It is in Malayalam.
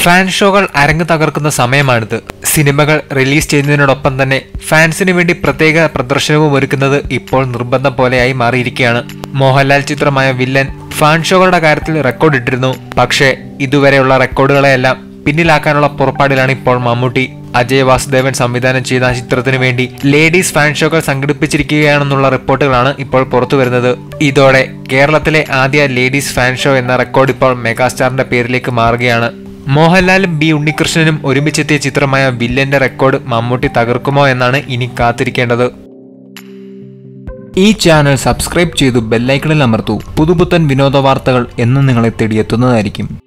ഫാൻ ഷോകൾ അരങ്ങ് തകർക്കുന്ന സമയമാണിത് സിനിമകൾ റിലീസ് ചെയ്യുന്നതിനോടൊപ്പം തന്നെ ഫാൻസിന് വേണ്ടി പ്രത്യേക പ്രദർശനവും ഒരുക്കുന്നത് ഇപ്പോൾ നിർബന്ധം പോലെയായി മാറിയിരിക്കുകയാണ് മോഹൻലാൽ ചിത്രമായ വില്ലൻ ഫാൻ ഷോകളുടെ കാര്യത്തിൽ റെക്കോർഡ് ഇട്ടിരുന്നു പക്ഷേ ഇതുവരെയുള്ള റെക്കോർഡുകളെയെല്ലാം പിന്നിലാക്കാനുള്ള പുറപ്പാടിലാണ് ഇപ്പോൾ മമ്മൂട്ടി അജയ് വാസുദേവൻ സംവിധാനം ചെയ്ത ആ ചിത്രത്തിന് വേണ്ടി ലേഡീസ് ഫാൻ ഷോകൾ സംഘടിപ്പിച്ചിരിക്കുകയാണെന്നുള്ള റിപ്പോർട്ടുകളാണ് ഇപ്പോൾ പുറത്തു വരുന്നത് ഇതോടെ കേരളത്തിലെ ആദ്യ ലേഡീസ് ഫാൻ ഷോ എന്ന റെക്കോർഡ് ഇപ്പോൾ മെഗാസ്റ്റാറിന്റെ പേരിലേക്ക് മാറുകയാണ് മോഹൻലാലും ബി ഉണ്ണികൃഷ്ണനും ഒരുമിച്ചെത്തിയ ചിത്രമായ വില്ലന്റെ റെക്കോർഡ് മമ്മൂട്ടി തകർക്കുമോ എന്നാണ് ഇനി കാത്തിരിക്കേണ്ടത് ഈ ചാനൽ സബ്സ്ക്രൈബ് ചെയ്തു ബെല്ലൈക്കണിൽ അമർത്തൂ പുതുപുത്തൻ വിനോദ വാർത്തകൾ എന്നും നിങ്ങളെ തേടിയെത്തുന്നതായിരിക്കും